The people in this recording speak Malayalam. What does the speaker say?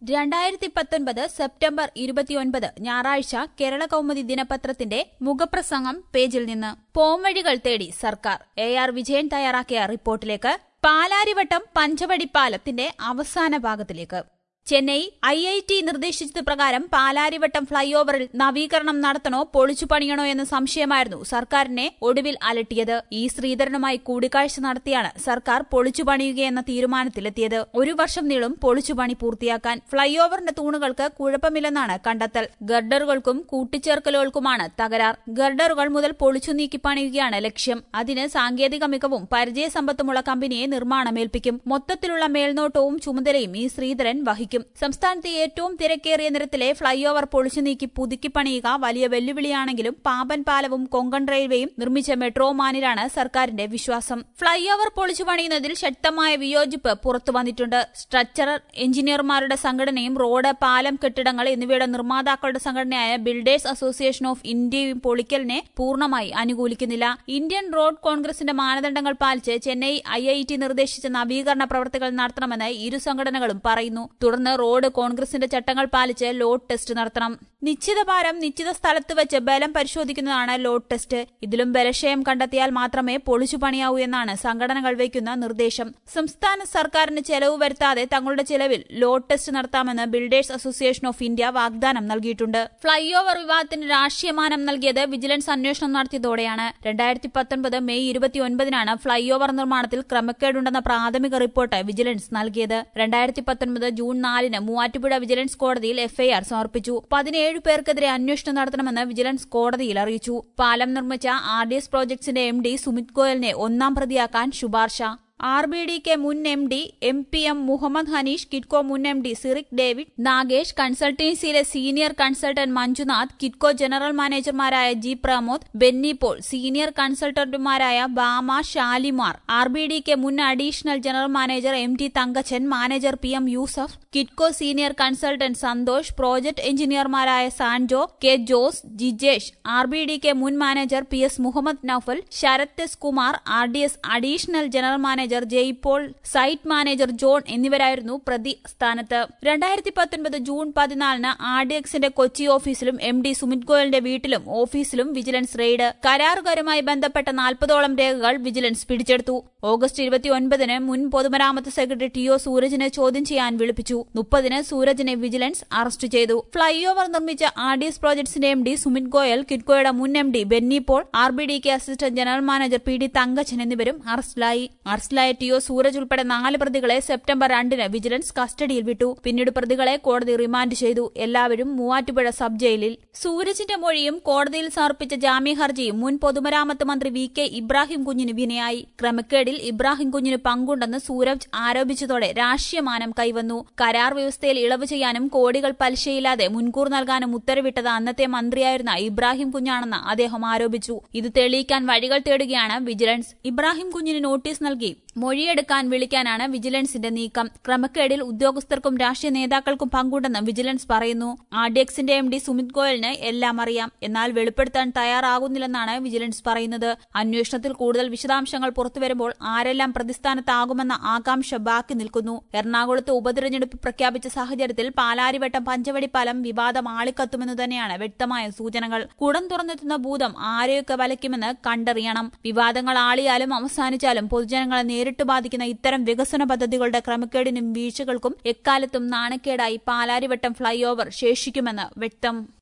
രണ്ടായിരത്തി പത്തൊൻപത് സെപ്റ്റംബർ ഇരുപത്തിയൊൻപത് ഞായറാഴ്ച കേരള കൗമുദി ദിനപത്രത്തിന്റെ മുഖപ്രസംഗം പേജിൽ നിന്ന് പോംവഴികൾ തേടി സർക്കാർ എ ആർ വിജയൻ തയ്യാറാക്കിയ റിപ്പോർട്ടിലേക്ക് പാലാരിവട്ടം പഞ്ചവടി പാലത്തിന്റെ അവസാന ഭാഗത്തിലേക്ക് ചെന്നൈ ഐ ഐ ടി നിർദ്ദേശിച്ചത് പ്രകാരം പാലാരിവട്ടം ഫ്ളൈ ഓവറിൽ നവീകരണം നടത്തണോ പൊളിച്ചു പണിയണോ എന്ന സംശയമായിരുന്നു സർക്കാരിനെ ഒടുവിൽ അലട്ടിയത് ഇ ശ്രീധരനുമായി കൂടിക്കാഴ്ച നടത്തിയാണ് സർക്കാർ പൊളിച്ചു പണിയുകയെന്ന തീരുമാനത്തിലെത്തിയത് ഒരു വർഷം നീളും പൊളിച്ചുപണി പൂർത്തിയാക്കാൻ ഫ്ളൈ ഓവറിന്റെ തൂണുകൾക്ക് കുഴപ്പമില്ലെന്നാണ് കണ്ടെത്തൽ ഗർഡറുകൾക്കും കൂട്ടിച്ചേർക്കലുകൾക്കുമാണ് തകരാർ ഗർഡറുകൾ മുതൽ പൊളിച്ചു നീക്കി പണിയുകയാണ് ലക്ഷ്യം അതിന് സാങ്കേതിക മികവും പരിചയസമ്പത്തുമുള്ള കമ്പനിയെ നിർമ്മാണമേൽപ്പിക്കും മൊത്തത്തിലുള്ള മേൽനോട്ടവും ചുമതലയും ഈ ശ്രീധരൻ വഹിക്കും സംസ്ഥാനത്തെ ഏറ്റവും തിരക്കേറിയ നിരത്തിലെ ഫ്ളൈ ഓവർ പൊളിച്ചു നീക്കി പുതുക്കി പണിയുക വലിയ വെല്ലുവിളിയാണെങ്കിലും പാമ്പൻ പാലവും കൊങ്കൺ റെയിൽവേയും നിർമ്മിച്ച മെട്രോ മാനിലാണ് സർക്കാരിന്റെ വിശ്വാസം ഫ്ളൈ ഓവർ പൊളിച്ചു പണിയുന്നതിൽ ശക്തമായ വിയോജിപ്പ് പുറത്തു വന്നിട്ടുണ്ട് സ്ട്രക്ചറർ എഞ്ചിനീയർമാരുടെ സംഘടനയും റോഡ് പാലം കെട്ടിടങ്ങൾ എന്നിവയുടെ നിർമ്മാതാക്കളുടെ സംഘടനയായ ബിൽഡേഴ്സ് അസോസിയേഷൻ ഓഫ് ഇന്ത്യയും പൊളിക്കലിനെ പൂർണ്ണമായി അനുകൂലിക്കുന്നില്ല ഇന്ത്യൻ റോഡ് കോൺഗ്രസിന്റെ മാനദണ്ഡങ്ങൾ പാലിച്ച് ചെന്നൈ ഐ ഐ ടി നിർദ്ദേശിച്ച നവീകരണ പ്രവർത്തികൾ നടത്തണമെന്ന് ഇരു സംഘടനകളും പറയുന്നു തുടർന്ന് റോഡ് കോൺഗ്രസിന്റെ ചട്ടങ്ങൾ പാലിച്ച് ലോഡ് ടെസ്റ്റ് നടത്തണം നിശ്ചിത ഭാരം നിശ്ചിത സ്ഥലത്ത് വെച്ച് ബലം പരിശോധിക്കുന്നതാണ് ലോഡ് ടെസ്റ്റ് ഇതിലും ബലക്ഷയം കണ്ടെത്തിയാൽ മാത്രമേ പൊളിച്ചു പണിയാവൂ എന്നാണ് സംഘടനകൾ വയ്ക്കുന്ന നിർദ്ദേശം സംസ്ഥാന സർക്കാരിന് ചെലവ് വരുത്താതെ തങ്ങളുടെ ചെലവിൽ ലോഡ് ടെസ്റ്റ് നടത്താമെന്ന് ബിൽഡേഴ്സ് അസോസിയേഷൻ ഓഫ് ഇന്ത്യ വാഗ്ദാനം നൽകിയിട്ടുണ്ട് ഫ്ളൈ ഓവർ വിവാദത്തിന് രാഷ്ട്രീയമാനം നൽകിയത് വിജിലൻസ് അന്വേഷണം നടത്തിയതോടെയാണ് രണ്ടായിരത്തി പത്തൊൻപത് മെയ് ഇരുപത്തിയൊൻപതിനാണ് ഫ്ളൈ ഓവർ നിർമ്മാണത്തിൽ ക്രമക്കേടുണ്ടെന്ന പ്രാഥമിക റിപ്പോർട്ട് വിജിലൻസ് നൽകിയത് രണ്ടായിരത്തി പത്തൊൻപത് ജൂൺ നാലിന് മൂവാറ്റുപുഴ വിജിലൻസ് കോടതിയിൽ എഫ്ഐആർ സമർപ്പിച്ചു പതിനേഴ് പേർക്കെതിരെ അന്വേഷണം നടത്തണമെന്ന് വിജിലൻസ് കോടതിയിൽ അറിയിച്ചു പാലം നിർമ്മിച്ച ആർ ഡി എസ് പ്രോജക്ട്സിന്റെ എം ഡി സുമിത് ഗോയലിനെ ഒന്നാം പ്രതിയാക്കാൻ ശുപാർശ ആർ ബി ഡി കെ മുൻ M D M P M Muhammad Haneesh Kitco മുൻ M D Siric David Nagesh കൺസൾട്ടൻസിയിലെ senior consultant Manjunath Kitco general മാനേജർമാരായ G Pramod Benny Paul senior കൺസൾട്ടന്റുമാരായ Bama Shalimar R B D K മുൻ additional general manager M T Thankachan manager P M Yusuf Kitco senior consultant Santhosh project എഞ്ചിനീയർമാരായ Sancho K Jose Jijesh R B D K മുൻ manager P S Muhammad Noufal Sarath S Kumar R D S additional general manager manager Jaipaul site manager John എന്നിവരായിരുന്നു പ്രതി സ്ഥാനത്ത് രണ്ടായിരത്തി പത്തൊൻപത് ജൂൺ പതിനാലിന് ആർ ഡി എക്സിന്റെ കൊച്ചി ഓഫീസിലും എം ഡി സുമിത് ഗോയലിന്റെ വീട്ടിലും ഓഫീസിലും വിജിലൻസ് റെയ്ഡ് കരാറുകാരുമായി ബന്ധപ്പെട്ട നാൽപ്പതോളം രേഖകൾ വിജിലൻസ് പിടിച്ചെടുത്തു ഓഗസ്റ്റ് ഇരുപത്തിയൊൻപതിന് മുൻ പൊതുമരാമത്ത് സെക്രട്ടറി ടി ഒ സൂരജിനെ ചോദ്യം ചെയ്യാൻ വിളിപ്പിച്ചു മുപ്പതിന് സൂരജിനെ വിജിലൻസ് അറസ്റ്റ് ചെയ്തു ഫ്ളൈ ഓവർ നിർമ്മിച്ച ആർ ഡി എസ് പ്രോജക്ട്സിന്റെ എം ഡി സുമിത് ഗോയൽ കിറ്റ്കോയുടെ മുൻ M D Benny Paul R B D K assistant general manager P D Thankachan എന്നിവരും അറസ്റ്റിലായി അറസ്റ്റിലായ ടി ഒ സൂരജ് ഉൾപ്പെടെ നാല് പ്രതികളെ സെപ്റ്റംബർ രണ്ടിന് വിജിലൻസ് കസ്റ്റഡിയിൽ വിട്ടു പിന്നീട് പ്രതികളെ കോടതി റിമാൻഡ് ചെയ്തു എല്ലാവരും മൂവാറ്റുപുഴ സബ് ജയിലിൽ സൂരജിന്റെ മൊഴിയും കോടതിയിൽ സമർപ്പിച്ച ജാമ്യ ഹർജിയും മുൻ പൊതുമരാമത്ത് മന്ത്രി വി കെ ഇബ്രാഹിം കുഞ്ഞിന് വിനയായി ക്രമക്കേടിൽ ഇബ്രാഹിം കുഞ്ഞിന് പങ്കുണ്ടെന്ന് സൂരജ് ആരോപിച്ചതോടെ രാഷ്ട്രീയമാനം കൈവന്നു കരാർ വ്യവസ്ഥയിൽ ഇളവ് ചെയ്യാനും കോടികൾ പലിശയില്ലാതെ മുൻകൂർ നൽകാനും ഉത്തരവിട്ടത് അന്നത്തെ മന്ത്രിയായിരുന്ന ഇബ്രാഹിം കുഞ്ഞാണെന്ന് അദ്ദേഹം ആരോപിച്ചു ഇത് തെളിയിക്കാൻ വഴികൾ തേടുകയാണ് വിജിലൻസ് ഇബ്രാഹിം കുഞ്ഞിന് നോട്ടീസ് നൽകി മൊഴിയെടുക്കാൻ വിളിക്കാനാണ് വിജിലൻസിന്റെ നീക്കം ക്രമക്കേടിൽ ഉദ്യോഗസ്ഥർക്കും രാഷ്ട്രീയ നേതാക്കൾക്കും പങ്കുണ്ടെന്ന് വിജിലൻസ് പറയുന്നു ആർ ഡി എക്സിന്റെ എം ഡി സുമിത് ഗോയലിന് എല്ലാം അറിയാം എന്നാൽ വെളിപ്പെടുത്താൻ തയ്യാറാകുന്നില്ലെന്നാണ് വിജിലൻസ് പറയുന്നത് അന്വേഷണത്തിൽ കൂടുതൽ വിശദാംശങ്ങൾ പുറത്തുവരുമ്പോൾ ആരെല്ലാം പ്രതിസ്ഥാനത്താകുമെന്ന ആകാംക്ഷ ബാക്കി നിൽക്കുന്നു എറണാകുളത്ത് ഉപതിരഞ്ഞെടുപ്പ് പ്രഖ്യാപിച്ച സാഹചര്യത്തിൽ പാലാരിവട്ടം പഞ്ചവടി പാലം വിവാദം ആളിക്കത്തുമെന്ന് തന്നെയാണ് വ്യക്തമായ സൂചനകൾ കുടം തുറന്നെത്തുന്ന ഭൂതം ആരെയൊക്കെ വലയ്ക്കുമെന്ന് കണ്ടറിയണം വിവാദങ്ങൾ ആളിയാലും അവസാനിച്ചാലും പൊതുജനങ്ങളെ നേരിട്ട് ബാധിക്കുന്ന ഇത്തരം വികസന പദ്ധതികളുടെ ക്രമക്കേടിനും വീഴ്ചകൾക്കും എക്കാലത്തും നാണക്കേടായി പാലാരിവട്ടം ഫ്ളൈ ഓവർ ശേഷിക്കുമെന്ന് വ്യക്തം